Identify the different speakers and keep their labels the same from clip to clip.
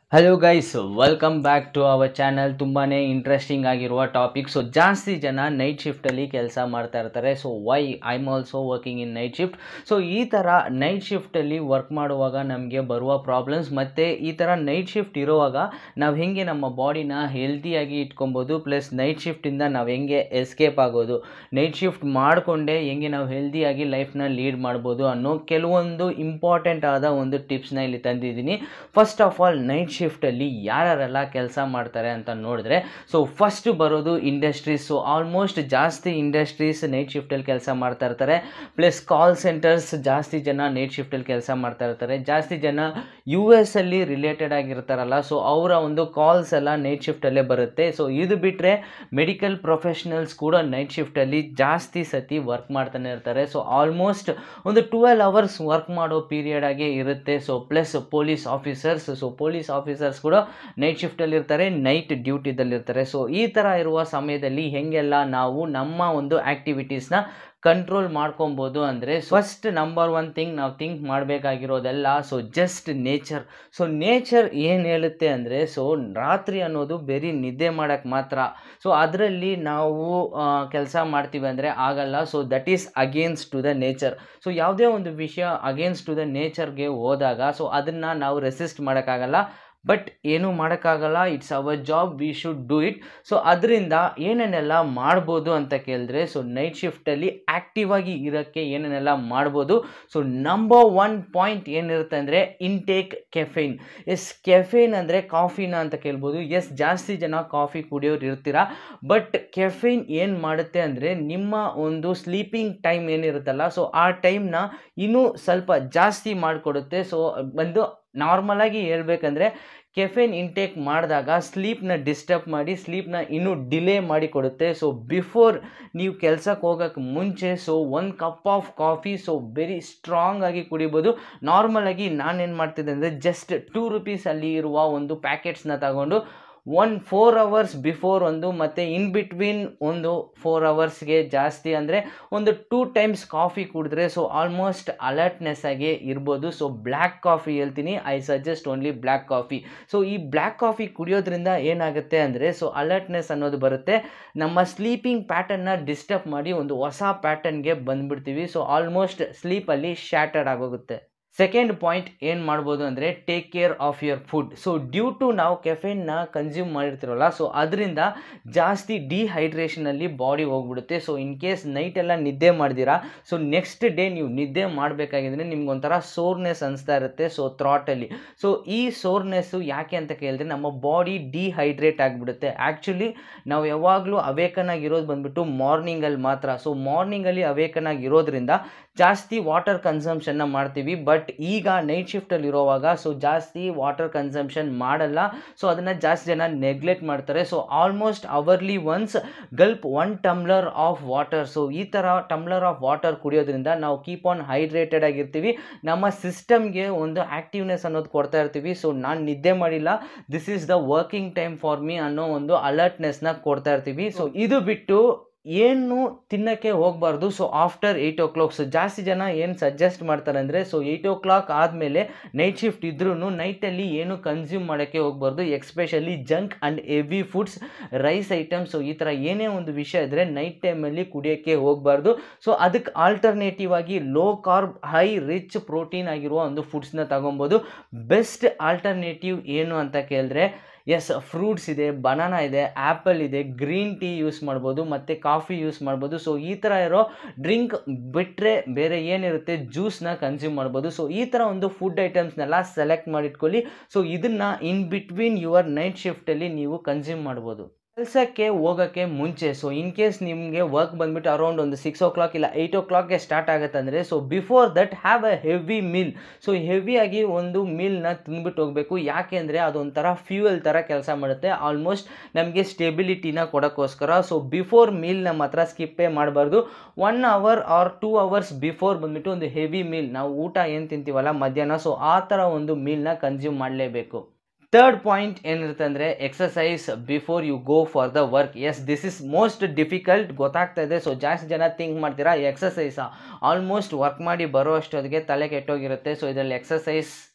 Speaker 1: hello guys welcome back to our channel ತುಂಬಾ interesting ಆಗಿರುವ topic so ಜಾಸ್ತಿ ಜನ ನೈಟ್ ಶಿಫ್ಟಲ್ಲಿ ಕೆಲಸ ಮಾಡ್ತಾ ಇರ್ತಾರೆ so why I am also working in night shift so ಈ ಥರ ನೈಟ್ ಶಿಫ್ಟಲ್ಲಿ ವರ್ಕ್ ಮಾಡುವಾಗ ನಮಗೆ ಬರುವ ಪ್ರಾಬ್ಲಮ್ಸ್ ಮತ್ತು ಈ ಥರ ನೈಟ್ ಶಿಫ್ಟ್ ಇರುವಾಗ ನಾವು ಹೆಂಗೆ ನಮ್ಮ ಬಾಡಿನ ಹೆಲ್ತಿಯಾಗಿ ಇಟ್ಕೊಬೋದು ಪ್ಲಸ್ ನೈಟ್ ಶಿಫ್ಟಿಂದ ನಾವು ಹೆಂಗೆ ಎಸ್ಕೇಪ್ ಆಗೋದು ನೈಟ್ ಶಿಫ್ಟ್ ಮಾಡಿಕೊಂಡೇ ಹೆಂಗೆ ನಾವು ಹೆಲ್ದಿಯಾಗಿ ಲೈಫ್ನ ಲೀಡ್ ಮಾಡ್ಬೋದು ಅನ್ನೋ ಕೆಲವೊಂದು ಇಂಪಾರ್ಟೆಂಟ್ ಆದ ಒಂದು ಟಿಪ್ಸ್ನ ಇಲ್ಲಿ ತಂದಿದ್ದೀನಿ ಫಸ್ಟ್ ಆಫ್ ಆಲ್ ನೈಟ್ ಶಿಫ್ಟಲ್ಲಿ ಯಾರ್ಯಾರೆಲ್ಲ ಕೆಲಸ ಮಾಡ್ತಾರೆ ಅಂತ ನೋಡಿದ್ರೆ ಸೊ ಫಸ್ಟ್ ಬರೋದು ಇಂಡಸ್ಟ್ರೀಸ್ ಸೊ ಆಲ್ಮೋಸ್ಟ್ ಜಾಸ್ತಿ ಇಂಡಸ್ಟ್ರೀಸ್ ನೈಟ್ ಶಿಫ್ಟಲ್ಲಿ ಕೆಲಸ ಮಾಡ್ತಾ ಇರ್ತಾರೆ ಪ್ಲಸ್ ಕಾಲ್ ಸೆಂಟರ್ಸ್ ಜಾಸ್ತಿ ಜನ ನೈಟ್ ಶಿಫ್ಟಲ್ಲಿ ಕೆಲಸ ಮಾಡ್ತಾ ಇರ್ತಾರೆ ಜಾಸ್ತಿ ಜನ ಯು ಎಸ್ ಅಲ್ಲಿ ರಿಲೇಟೆಡ್ ಆಗಿರ್ತಾರಲ್ಲ ಸೊ ಅವರ ಒಂದು ಕಾಲ್ಸ್ ಎಲ್ಲ ನೈಟ್ ಶಿಫ್ಟಲ್ಲೇ ಬರುತ್ತೆ ಸೊ ಇದು ಬಿಟ್ಟರೆ ಮೆಡಿಕಲ್ ಪ್ರೊಫೆಷನಲ್ಸ್ ಕೂಡ ನೈಟ್ ಶಿಫ್ಟಲ್ಲಿ ಜಾಸ್ತಿ ಸತಿ ವರ್ಕ್ ಮಾಡ್ತಾನೆ ಇರ್ತಾರೆ ಸೊ ಆಲ್ಮೋಸ್ಟ್ ಒಂದು ಟ್ವೆಲ್ ಅವರ್ಸ್ ವರ್ಕ್ ಮಾಡೋ ಪೀರಿಯಡ್ ಆಗಿ ಇರುತ್ತೆ so plus police officers so police officers ಕೂಡ ನೈಟ್ ಶಿಫ್ಟಲ್ಲಿ ಇರ್ತಾರೆ ನೈಟ್ ಡ್ಯೂಟಿದಲ್ಲಿ ಇರ್ತಾರೆ ಸೊ ಈ ಥರ ಇರುವ ಸಮಯದಲ್ಲಿ ಹೆಂಗೆಲ್ಲ ನಾವು ನಮ್ಮ ಒಂದು ಆ್ಯಕ್ಟಿವಿಟೀಸ್ನ ಕಂಟ್ರೋಲ್ ಮಾಡ್ಕೊಬೋದು ಅಂದರೆ ಫಸ್ಟ್ ನಂಬರ್ ಒನ್ ಥಿಂಗ್ ನಾವು ಥಿಂಕ್ ಮಾಡಬೇಕಾಗಿರೋದೆಲ್ಲ so just nature so nature ಏನು ಹೇಳುತ್ತೆ ಅಂದರೆ ಸೊ ರಾತ್ರಿ ಅನ್ನೋದು ಬರೀ ನಿದ್ದೆ ಮಾಡೋಕ್ಕೆ ಮಾತ್ರ ಸೊ ಅದರಲ್ಲಿ ನಾವು ಕೆಲಸ ಮಾಡ್ತೀವಿ ಅಂದರೆ ಆಗಲ್ಲ so that is against to the nature so ಯಾವುದೇ ಒಂದು ವಿಷಯ ಅಗೇನ್ಸ್ಟ್ ಟು ದ ನೇಚರ್ಗೆ ಹೋದಾಗ ಸೊ ಅದನ್ನು ನಾವು ರೆಸಿಸ್ಟ್ ಮಾಡೋಕ್ಕಾಗಲ್ಲ ಬಟ್ ಏನೂ ಮಾಡೋಕ್ಕಾಗಲ್ಲ it's our job we should do it so ಅದರಿಂದ ಏನೇನೆಲ್ಲ ಮಾಡ್ಬೋದು ಅಂತ ಕೇಳಿದ್ರೆ ಸೊ ನೈಟ್ ಶಿಫ್ಟಲ್ಲಿ ಆ್ಯಕ್ಟಿವ್ ಆಗಿ ಇರೋಕ್ಕೆ ಏನೇನೆಲ್ಲ ಮಾಡ್ಬೋದು ಸೊ ನಂಬರ್ ಒನ್ ಪಾಯಿಂಟ್ ಏನಿರುತ್ತೆ ಅಂದರೆ ಇನ್ಟೇಕ್ ಕೆಫೈನ್ ಎಸ್ ಕೆಫೈನ್ ಅಂದರೆ ಕಾಫಿನ ಅಂತ ಕೇಳ್ಬೋದು ಎಸ್ ಜಾಸ್ತಿ ಜನ ಕಾಫಿ ಕುಡಿಯೋರು ಇರ್ತೀರ ಬಟ್ ಕೆಫೈನ್ ಏನು ಮಾಡುತ್ತೆ ಅಂದರೆ ನಿಮ್ಮ ಒಂದು ಸ್ಲೀಪಿಂಗ್ ಟೈಮ್ ಏನಿರುತ್ತಲ್ಲ ಸೊ ಆ ಟೈಮ್ನ ಇನ್ನೂ ಸ್ವಲ್ಪ ಜಾಸ್ತಿ ಮಾಡಿಕೊಡುತ್ತೆ ಸೊ ಬಂದು ನಾರ್ಮಲಾಗಿ ಹೇಳ್ಬೇಕಂದ್ರೆ ಕೆಫೆನ್ ಇಂಟೇಕ್ ಮಾಡಿದಾಗ ಸ್ಲೀಪ್ನ ಡಿಸ್ಟರ್ಬ್ ಮಾಡಿ ಸ್ಲೀಪ್ನ ಇನ್ನೂ ಡಿಲೇ ಮಾಡಿ ಕೊಡುತ್ತೆ ಸೊ ಬಿಫೋರ್ ನೀವು ಕೆಲ್ಸಕ್ಕೆ ಹೋಗೋಕ್ಕೆ ಮುಂಚೆ ಸೊ ಒಂದು cup of coffee so very strong ಆಗಿ ಕುಡಿಬೋದು ನಾರ್ಮಲಾಗಿ ನಾನೇನು ಮಾಡ್ತಿದ್ದೆ ಅಂದರೆ ಜಸ್ಟ್ ಟೂ ರುಪೀಸಲ್ಲಿ ಇರುವ ಒಂದು ಪ್ಯಾಕೆಟ್ಸ್ನ ತಗೊಂಡು ಒನ್ ಫೋರ್ ಅವರ್ಸ್ ಬಿಫೋರ್ ಒಂದು ಮತ್ತು ಇನ್ ಬಿಟ್ವೀನ್ ಒಂದು ಫೋರ್ ಅವರ್ಸ್ಗೆ ಜಾಸ್ತಿ ಅಂದರೆ ಒಂದು ಟೂ ಟೈಮ್ಸ್ ಕಾಫಿ ಕುಡಿದ್ರೆ ಸೊ ಆಲ್ಮೋಸ್ಟ್ ಅಲರ್ಟ್ನೆಸ್ ಆಗಿ ಇರ್ಬೋದು ಸೊ ಬ್ಲ್ಯಾಕ್ ಕಾಫಿ ಹೇಳ್ತೀನಿ I suggest only black coffee so ಈ ಬ್ಲ್ಯಾಕ್ ಕಾಫಿ ಕುಡಿಯೋದ್ರಿಂದ ಏನಾಗುತ್ತೆ ಅಂದರೆ ಸೊ ಅಲರ್ಟ್ನೆಸ್ ಅನ್ನೋದು ಬರುತ್ತೆ ನಮ್ಮ ಸ್ಲೀಪಿಂಗ್ ಪ್ಯಾಟರ್ನ ಡಿಸ್ಟರ್ಬ್ ಮಾಡಿ ಒಂದು ಹೊಸ ಪ್ಯಾಟರ್ನ್ಗೆ ಬಂದುಬಿಡ್ತೀವಿ ಸೊ ಆಲ್ಮೋಸ್ಟ್ ಸ್ಲೀಪಲ್ಲಿ ಶ್ಯಾಟರ್ಡ್ ಆಗೋಗುತ್ತೆ ಸೆಕೆಂಡ್ ಪಾಯಿಂಟ್ ಏನು ಮಾಡ್ಬೋದು ಅಂದರೆ take care of your food so due to ನಾವು ಕೆಫೆನ್ನ ಕನ್ಸ್ಯೂಮ್ ಮಾಡಿರ್ತೀರಲ್ಲ ಸೊ ಅದರಿಂದ ಜಾಸ್ತಿ ಡಿಹೈಡ್ರೇಷನಲ್ಲಿ ಬಾಡಿ ಹೋಗ್ಬಿಡುತ್ತೆ ಸೊ ಇನ್ ಕೇಸ್ ನೈಟೆಲ್ಲ ನಿದ್ದೆ ಮಾಡ್ದಿರಾ ಸೊ ನೆಕ್ಸ್ಟ್ ಡೇ ನೀವು ನಿದ್ದೆ ಮಾಡಬೇಕಾಗಿದ್ರೆ ನಿಮ್ಗೊಂಥರ ಸೋರ್ನೆಸ್ ಅನಿಸ್ತಾ ಇರುತ್ತೆ ಸೊ ಥ್ರಾಟಲ್ಲಿ ಸೊ ಈ ಸೋರ್ನೆಸ್ಸು ಯಾಕೆ ಅಂತ ಕೇಳಿದ್ರೆ ನಮ್ಮ ಬಾಡಿ ಡಿಹೈಡ್ರೇಟ್ ಆಗಿಬಿಡುತ್ತೆ ಆ್ಯಕ್ಚುಲಿ ನಾವು ಯಾವಾಗಲೂ ಅವೇಕನ್ ಆಗಿರೋದು ಬಂದ್ಬಿಟ್ಟು ಮಾರ್ನಿಂಗಲ್ಲಿ ಮಾತ್ರ ಸೊ ಮಾರ್ನಿಂಗಲ್ಲಿ ಅವೇಕನ್ ಆಗಿರೋದ್ರಿಂದ ಜಾಸ್ತಿ ವಾಟರ್ ಕನ್ಸಂಪ್ಷನ್ನ ಮಾಡ್ತೀವಿ ಬಟ್ ಈಗ ನೈಟ್ ಶಿಫ್ಟಲ್ಲಿ ಇರೋವಾಗ ಸೊ ಜಾಸ್ತಿ ವಾಟರ್ ಕನ್ಸಂಪ್ಷನ್ ಮಾಡಲ್ಲ ಸೊ ಅದನ್ನು ಜಾಸ್ತಿ ಜನ ನೆಗ್ಲೆಕ್ಟ್ ಮಾಡ್ತಾರೆ so almost hourly once gulp one tumbler of water so ಈ ಥರ ಟಮ್ಲರ್ ಆಫ್ ವಾಟರ್ ಕುಡಿಯೋದ್ರಿಂದ ನಾವು ಕೀಪ್ ಆನ್ ಹೈಡ್ರೇಟೆಡ್ ಆಗಿರ್ತೀವಿ ನಮ್ಮ ಸಿಸ್ಟಮ್ಗೆ ಒಂದು ಆ್ಯಕ್ಟಿವ್ನೆಸ್ ಅನ್ನೋದು ಕೊಡ್ತಾ ಇರ್ತೀವಿ ಸೊ ನಾನು ನಿದ್ದೆ ಮಾಡಿಲ್ಲ this is the working time for me ಅನ್ನೋ ಒಂದು ಅಲರ್ಟ್ನೆಸ್ನ ಕೊಡ್ತಾ ಇರ್ತೀವಿ ಸೊ ಇದು ಬಿಟ್ಟು ಏನು ತಿನ್ನೋಕ್ಕೆ ಹೋಗಬಾರ್ದು so after eight o'clock so ಜಾಸ್ತಿ ಜನ ಏನು ಸಜೆಸ್ಟ್ ಮಾಡ್ತಾರೆ ಅಂದರೆ ಸೊ ಏಯ್ಟ್ ಓ ಕ್ಲಾಕ್ ಆದಮೇಲೆ ನೈಟ್ ಶಿಫ್ಟ್ ಇದ್ರೂ ನೈಟಲ್ಲಿ ಏನು ಕನ್ಸ್ಯೂಮ್ ಮಾಡೋಕ್ಕೆ ಹೋಗಬಾರ್ದು especially junk and heavy foods rice items so ಈ ಥರ ಏನೇ ಒಂದು ವಿಷಯ ಇದ್ದರೆ ನೈಟ್ ಟೈಮಲ್ಲಿ ಕುಡಿಯೋಕ್ಕೆ ಹೋಗಬಾರ್ದು ಸೊ ಅದಕ್ಕೆ ಆಲ್ಟರ್ನೇಟಿವ್ ಆಗಿ low carb high rich protein ಆಗಿರುವ ಒಂದು ಫುಡ್ಸ್ನ ತಗೊಬೋದು ಬೆಸ್ಟ್ ಆಲ್ಟರ್ನೇಟಿವ್ ಏನು ಅಂತ ಕೇಳಿದ್ರೆ ಎಸ್ ಫ್ರೂಟ್ಸ್ ಇದೆ ಬನಾನಾ ಇದೆ ಆ್ಯಪಲ್ ಇದೆ ಗ್ರೀನ್ ಟೀ ಯೂಸ್ ಮಾಡ್ಬೋದು ಮತ್ತು ಕಾಫಿ ಯೂಸ್ ಮಾಡ್ಬೋದು ಸೊ ಈ ಥರ ಇರೋ ಡ್ರಿಂಕ್ ಬಿಟ್ಟರೆ ಬೇರೆ ಏನಿರುತ್ತೆ ಜ್ಯೂಸ್ನ ಕನ್ಸ್ಯೂಮ್ ಮಾಡ್ಬೋದು ಸೊ ಈ ಥರ ಒಂದು ಫುಡ್ ಐಟಮ್ಸ್ನೆಲ್ಲ ಸೆಲೆಕ್ಟ್ ಮಾಡಿಟ್ಕೊಳ್ಳಿ ಸೊ ಇದನ್ನು ಇನ್ ಬಿಟ್ವೀನ್ ಯುವರ್ ನೈಟ್ ಶಿಫ್ಟಲ್ಲಿ ನೀವು ಕನ್ಸ್ಯೂಮ್ ಮಾಡ್ಬೋದು ಕೆಲಸಕ್ಕೆ ಹೋಗೋಕ್ಕೆ ಮುಂಚೆ ಸೊ ಇನ್ ಕೇಸ್ ನಿಮಗೆ ವರ್ಕ್ ಬಂದುಬಿಟ್ಟು ಅರೌಂಡ್ ಒಂದು ಸಿಕ್ಸ್ ಓ ಕ್ಲಾಕ್ ಇಲ್ಲ ಏಯ್ಟ್ ಓ ಕ್ಲಾಕ್ಗೆ ಸ್ಟಾರ್ಟ್ ಆಗುತ್ತೆ ಅಂದರೆ so before that have a heavy meal so ಹೆವಿಯಾಗಿ ಒಂದು ಮೀಲ್ನ ತಿಂದ್ಬಿಟ್ಟು ಹೋಗಬೇಕು ಯಾಕೆ ಅಂದರೆ ಅದೊಂಥರ ಫ್ಯೂಯಲ್ ಥರ ಕೆಲಸ ಮಾಡುತ್ತೆ ಆಲ್ಮೋಸ್ಟ್ ನಮಗೆ ಸ್ಟೆಬಿಲಿಟಿನ ಕೊಡೋಕ್ಕೋಸ್ಕರ ಸೊ ಬಿಫೋರ್ ಮೀಲ್ನ ಮಾತ್ರ ಸ್ಕಿಪ್ಪೇ ಮಾಡಬಾರ್ದು one hour or two hours before ಬಂದುಬಿಟ್ಟು ಒಂದು ಹೆವಿ ಮೀಲ್ ನಾವು ಊಟ ಏನು ತಿಂತೀವಲ್ಲ ಮಧ್ಯಾಹ್ನ ಸೊ ಆ ಥರ ಒಂದು ಮೀಲ್ನ ಕನ್ಸ್ಯೂಮ್ ಮಾಡಲೇಬೇಕು ಥರ್ಡ್ ಪಾಯಿಂಟ್ ಏನಿರುತ್ತೆ ಅಂದರೆ exercise before you go for the work yes this is most difficult ಗೊತ್ತಾಗ್ತಾ ಇದೆ ಸೊ ಜಾಸ್ತಿ ಜನ ಥಿಂಕ್ ಮಾಡ್ತೀರಾ ಎಕ್ಸಸೈಸಾ ಆಲ್ಮೋಸ್ಟ್ ವರ್ಕ್ ಮಾಡಿ ಬರೋ ಅಷ್ಟೊತ್ತಿಗೆ ತಲೆ ಕೆಟ್ಟೋಗಿರುತ್ತೆ ಸೊ ಇದರಲ್ಲಿ ಎಕ್ಸಸೈಸ್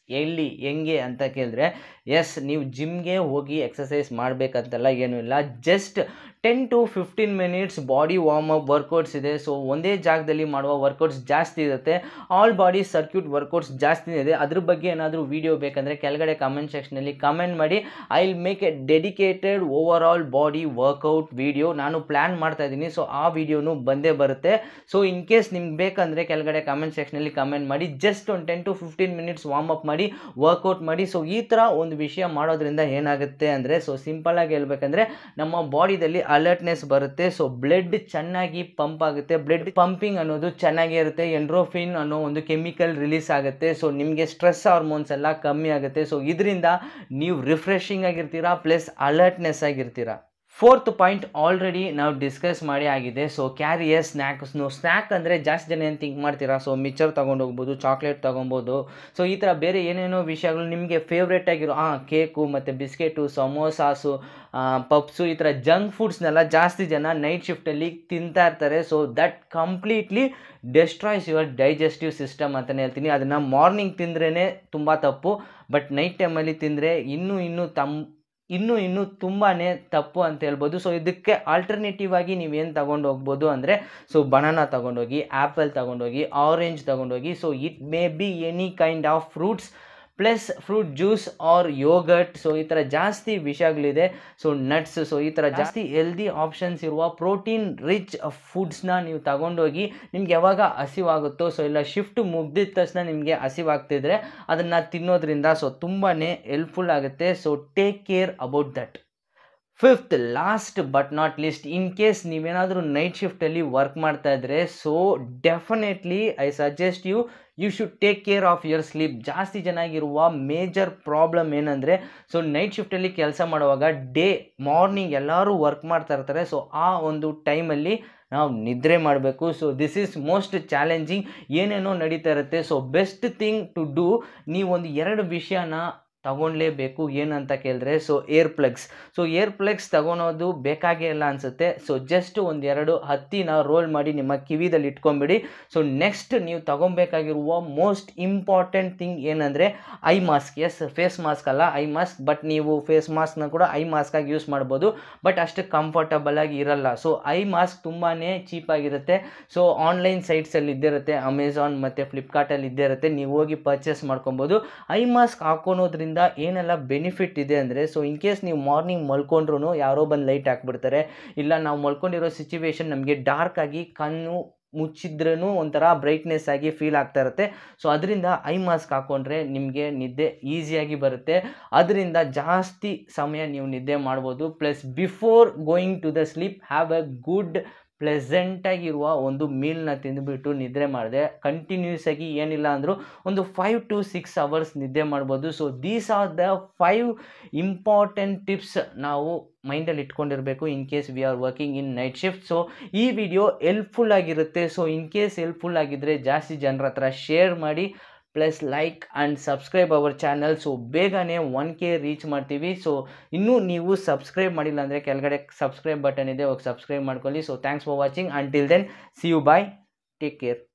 Speaker 1: ಎಲ್ಲಿ ಹೆಂಗೆ ಅಂತ ಕೇಳಿದ್ರೆ ಎಸ್ ನೀವು ಜಿಮ್ಗೆ ಹೋಗಿ ಎಕ್ಸಸೈಸ್ ಮಾಡಬೇಕಂತೆಲ್ಲ ಏನೂ ಇಲ್ಲ just ten to fifteen minutes body warm up workouts ಇದೆ ಸೊ ಒಂದೇ ಜಾಗದಲ್ಲಿ ಮಾಡುವ ವರ್ಕೌಟ್ಸ್ ಜಾಸ್ತಿ ಇರುತ್ತೆ ಆಲ್ ಬಾಡಿ ಸರ್ಕ್ಯೂಟ್ ವರ್ಕೌಟ್ಸ್ ಜಾಸ್ತಿ ಇದೆ ಅದ್ರ ಬಗ್ಗೆ ಏನಾದರೂ ವೀಡಿಯೋ ಬೇಕಂದರೆ ಕೆಳಗಡೆ ಕಮೆಂಟ್ ಸೆಕ್ಷನಲ್ಲಿ ಕಮೆಂಟ್ ಮಾಡಿ I will make a dedicated overall body workout video ನಾನು ಪ್ಲ್ಯಾನ್ ಮಾಡ್ತಾ ಇದ್ದೀನಿ ಸೊ ಆ ವಿಡಿಯೋನು ಬಂದೇ ಬರುತ್ತೆ ಸೊ ಇನ್ ಕೇಸ್ ನಿಮ್ಗೆ ಬೇಕಂದರೆ ಕೆಳಗಡೆ ಕಮೆಂಟ್ ಸೆಕ್ಷನಲ್ಲಿ ಕಮೆಂಟ್ ಮಾಡಿ ಜಸ್ಟ್ ಒಂದು ten to fifteen minutes warm up ಮಾಡಿ ವರ್ಕೌಟ್ ಮಾಡಿ ಸೊ ಈ ಥರ ಒಂದು ವಿಷಯ ಮಾಡೋದ್ರಿಂದ ಏನಾಗುತ್ತೆ ಅಂದರೆ ಸೊ ಸಿಂಪಲಾಗಿ ಹೇಳ್ಬೇಕಂದ್ರೆ ನಮ್ಮ ಬಾಡಿದಲ್ಲಿ ಅಲರ್ಟ್ನೆಸ್ ಬರುತ್ತೆ ಸೊ ಬ್ಲಡ್ ಚೆನ್ನಾಗಿ ಪಂಪ್ ಆಗುತ್ತೆ ಬ್ಲಡ್ ಪಂಪಿಂಗ್ ಅನ್ನೋದು ಚೆನ್ನಾಗೇ ಇರುತ್ತೆ ಎಂಡ್ರೋಫಿನ್ ಅನ್ನೋ ಒಂದು ಕೆಮಿಕಲ್ ರಿಲೀಸ್ ಆಗುತ್ತೆ ಸೊ ನಿಮಗೆ ಸ್ಟ್ರೆಸ್ ಹಾರ್ಮೋನ್ಸ್ ಎಲ್ಲ ಕಮ್ಮಿ ಆಗುತ್ತೆ ಸೊ ಇದರಿಂದ ನೀವು ರಿಫ್ರೆಶಿಂಗ್ ಆಗಿರ್ತೀರಾ ಪ್ಲಸ್ ಅಲರ್ಟ್ನೆಸ್ ಆಗಿರ್ತೀರಾ ಫೋರ್ತ್ ಪಾಯಿಂಟ್ ಆಲ್ರೆಡಿ ನಾವು ಡಿಸ್ಕಸ್ ಮಾಡಿ ಆಗಿದೆ ಸೊ ಕ್ಯಾರಿಯರ್ ಸ್ನ್ಯಾಕ್ಸ್ನು ಸ್ನ್ಯಾಕ್ ಅಂದರೆ ಜಾಸ್ತಿ ಜನ ಏನು ಥಿಂಕ್ ಮಾಡ್ತೀರಾ ಸೊ ಮಿಕ್ಚರ್ ತೊಗೊಂಡು ಹೋಗ್ಬೋದು ಚಾಕ್ಲೇಟ್ ತೊಗೊಬೋದು ಸೊ ಈ ಥರ ಬೇರೆ ಏನೇನೋ ವಿಷಯಗಳು ನಿಮಗೆ ಫೇವ್ರೇಟ್ ಆಗಿರೋ ಹಾಂ ಕೇಕು ಮತ್ತು ಬಿಸ್ಕೆಟು ಸಮೋಸಾಸು ಪಪ್ಸು ಈ ಥರ ಜಂಕ್ ಫುಡ್ಸ್ನೆಲ್ಲ ಜಾಸ್ತಿ ಜನ ನೈಟ್ ಶಿಫ್ಟಲ್ಲಿ ತಿಂತಾ ಇರ್ತಾರೆ so that completely destroys your digestive system ಅಂತಲೇ ಹೇಳ್ತೀನಿ ಅದನ್ನು ಮಾರ್ನಿಂಗ್ ತಿಂದ್ರೇ ತುಂಬ ತಪ್ಪು ಬಟ್ ನೈಟ್ ಟೈಮಲ್ಲಿ ತಿಂದರೆ ಇನ್ನೂ ಇನ್ನೂ ತಮ್ಮ ಇನ್ನೂ ಇನ್ನೂ ತುಂಬಾ ತಪ್ಪು ಅಂತ ಹೇಳ್ಬೋದು ಸೊ ಇದಕ್ಕೆ ಆಲ್ಟರ್ನೇಟಿವ್ ಆಗಿ ನೀವೇನು ತಗೊಂಡು ಹೋಗ್ಬೋದು ಅಂದರೆ ಸೊ ಬನಾನಾ ತಗೊಂಡೋಗಿ ಆ್ಯಪಲ್ ತಗೊಂಡೋಗಿ ಆರೆಂಜ್ ತಗೊಂಡೋಗಿ so it may be any kind of fruits plus fruit juice or yogurt so ಈ ಥರ ಜಾಸ್ತಿ ವಿಷಯಗಳಿದೆ ಸೊ ನಟ್ಸ್ ಸೊ ಈ ಥರ ಜಾಸ್ತಿ ಹೆಲ್ದಿ ಆಪ್ಷನ್ಸ್ ಇರುವ ಪ್ರೋಟೀನ್ ರಿಚ್ ಫುಡ್ಸ್ನ ನೀವು ತಗೊಂಡೋಗಿ ನಿಮ್ಗೆ ಯಾವಾಗ ಹಸಿವಾಗುತ್ತೋ ಸೊ ಇಲ್ಲ ಶಿಫ್ಟ್ ಮುಗ್ದಿದ ತಕ್ಷಣ ನಿಮಗೆ ಹಸಿವಾಗ್ತಿದ್ರೆ ಅದನ್ನು ತಿನ್ನೋದ್ರಿಂದ ಸೊ ತುಂಬಾ ಹೆಲ್ಪ್ಫುಲ್ ಆಗುತ್ತೆ so take care about that fifth last but not least in case ನೀವೇನಾದರೂ ನೈಟ್ ಶಿಫ್ಟಲ್ಲಿ ವರ್ಕ್ ಮಾಡ್ತಾ ಇದ್ರೆ so definitely I suggest you you should take care of your sleep ಜಾಸ್ತಿ ಚೆನ್ನಾಗಿರುವ ಮೇಜರ್ ಪ್ರಾಬ್ಲಮ್ ಏನಂದರೆ ಸೊ ನೈಟ್ ಶಿಫ್ಟಲ್ಲಿ ಕೆಲಸ ಮಾಡುವಾಗ ಡೇ ಮಾರ್ನಿಂಗ್ ಎಲ್ಲರೂ ವರ್ಕ್ ಮಾಡ್ತಾ ಇರ್ತಾರೆ ಸೊ ಆ ಒಂದು ಟೈಮಲ್ಲಿ ನಾವು ನಿದ್ರೆ ಮಾಡಬೇಕು so this is most challenging ಏನೇನೋ ನಡೀತಾ ಇರುತ್ತೆ so best thing to do ನೀವು ಒಂದು ಎರಡು ವಿಷಯನ ತಗೊಳ್ಲೇಬೇಕು ಏನಂತ ಕೇಳಿದ್ರೆ so earplugs so earplugs ತಗೊಳೋದು ಬೇಕಾಗೇ ಇಲ್ಲ ಅನಿಸುತ್ತೆ ಸೊ ಜಸ್ಟ್ ಒಂದೆರಡು ಹತ್ತಿನ ರೋಲ್ ಮಾಡಿ ನಿಮ್ಮ ಕಿವಿದಲ್ಲಿ ಇಟ್ಕೊಂಬಿಡಿ ಸೊ ನೆಕ್ಸ್ಟ್ ನೀವು ತಗೊಬೇಕಾಗಿರುವ ಮೋಸ್ಟ್ ಇಂಪಾರ್ಟೆಂಟ್ ಥಿಂಗ್ ಏನಂದರೆ eye mask yes face mask ಅಲ್ಲ ಐ ಮಾಸ್ಕ್ ಬಟ್ ನೀವು ಫೇಸ್ ಮಾಸ್ಕ್ನ ಕೂಡ ಐ ಮಾಸ್ಕಾಗಿ ಯೂಸ್ ಮಾಡ್ಬೋದು ಬಟ್ ಅಷ್ಟು ಕಂಫರ್ಟಬಲ್ ಆಗಿ ಇರಲ್ಲ ಸೊ ಐ ಮಾಸ್ಕ್ ತುಂಬಾ ಚೀಪಾಗಿರುತ್ತೆ ಸೊ ಆನ್ಲೈನ್ ಸೈಟ್ಸಲ್ಲಿ ಇದ್ದಿರುತ್ತೆ ಅಮೆಝಾನ್ ಮತ್ತು ಫ್ಲಿಪ್ಕಾರ್ಟಲ್ಲಿ ಇದ್ದೇ ಇರುತ್ತೆ ನೀವು ಹೋಗಿ ಪರ್ಚೇಸ್ ಮಾಡ್ಕೊಬೋದು ಐ ಮಾಸ್ಕ್ ಹಾಕೊಳೋದ್ರಿಂದ ಏನೆಲ್ಲ ಬೆನಿಫಿಟ್ ಇದೆ ಅಂದರೆ ಸೊ ಇನ್ ಕೇಸ್ ನೀವು ಮಾರ್ನಿಂಗ್ ಮಲ್ಕೊಂಡ್ರು ಯಾರೋ ಬಂದು ಲೈಟ್ ಹಾಕ್ಬಿಡ್ತಾರೆ ಇಲ್ಲ ನಾವು ಮಲ್ಕೊಂಡಿರೋ ಸಿಚುವೇಶನ್ ನಮಗೆ ಡಾರ್ಕ್ ಆಗಿ ಕಣ್ಣು ಮುಚ್ಚಿದ್ರೂ ಒಂಥರ ಬ್ರೈಟ್ನೆಸ್ ಆಗಿ ಫೀಲ್ ಆಗ್ತಾ ಇರುತ್ತೆ ಸೊ ಅದರಿಂದ ಐ ಮಾಸ್ಕ್ ಹಾಕ್ಕೊಂಡ್ರೆ ನಿಮಗೆ ನಿದ್ದೆ ಈಸಿಯಾಗಿ ಬರುತ್ತೆ ಅದರಿಂದ ಜಾಸ್ತಿ ಸಮಯ ನೀವು ನಿದ್ದೆ ಮಾಡ್ಬೋದು plus before going to the sleep have a good ಪ್ಲೆಸೆಂಟಾಗಿರುವ ಒಂದು ಮೀಲ್ನ ತಿಂದುಬಿಟ್ಟು ನಿದ್ರೆ ಮಾಡಿದೆ ಕಂಟಿನ್ಯೂಸ್ ಆಗಿ ಏನಿಲ್ಲ ಅಂದರೂ ಒಂದು ಫೈವ್ ಟು ಸಿಕ್ಸ್ ಅವರ್ಸ್ ನಿದ್ದೆ ಮಾಡ್ಬೋದು so these are the five important tips ನಾವು ಮೈಂಡಲ್ಲಿ ಇಟ್ಕೊಂಡಿರಬೇಕು in case we are working in night shift so ಈ ವಿಡಿಯೋ ಹೆಲ್ಪ್ಫುಲ್ ಆಗಿರುತ್ತೆ ಸೊ ಇನ್ ಕೇಸ್ ಹೆಲ್ಪ್ಫುಲ್ ಆಗಿದ್ದರೆ ಜಾಸ್ತಿ ಜನರ ಹತ್ರ ಶೇರ್ ಮಾಡಿ plus like and subscribe our channel so ಬೇಗನೆ ಒನ್ ಕೆ ರೀಚ್ ಮಾಡ್ತೀವಿ ಸೊ ಇನ್ನೂ ನೀವು ಸಬ್ಸ್ಕ್ರೈಬ್ ಮಾಡಿಲ್ಲ ಅಂದರೆ ಕೆಳಗಡೆ ಸಬ್ಸ್ಕ್ರೈಬ್ ಬಟನ್ ಇದೆ ಹೋಗಿ ಸಬ್ಸ್ಕ್ರೈಬ್ ಮಾಡ್ಕೊಳ್ಳಿ so thanks for watching until then see you bye take care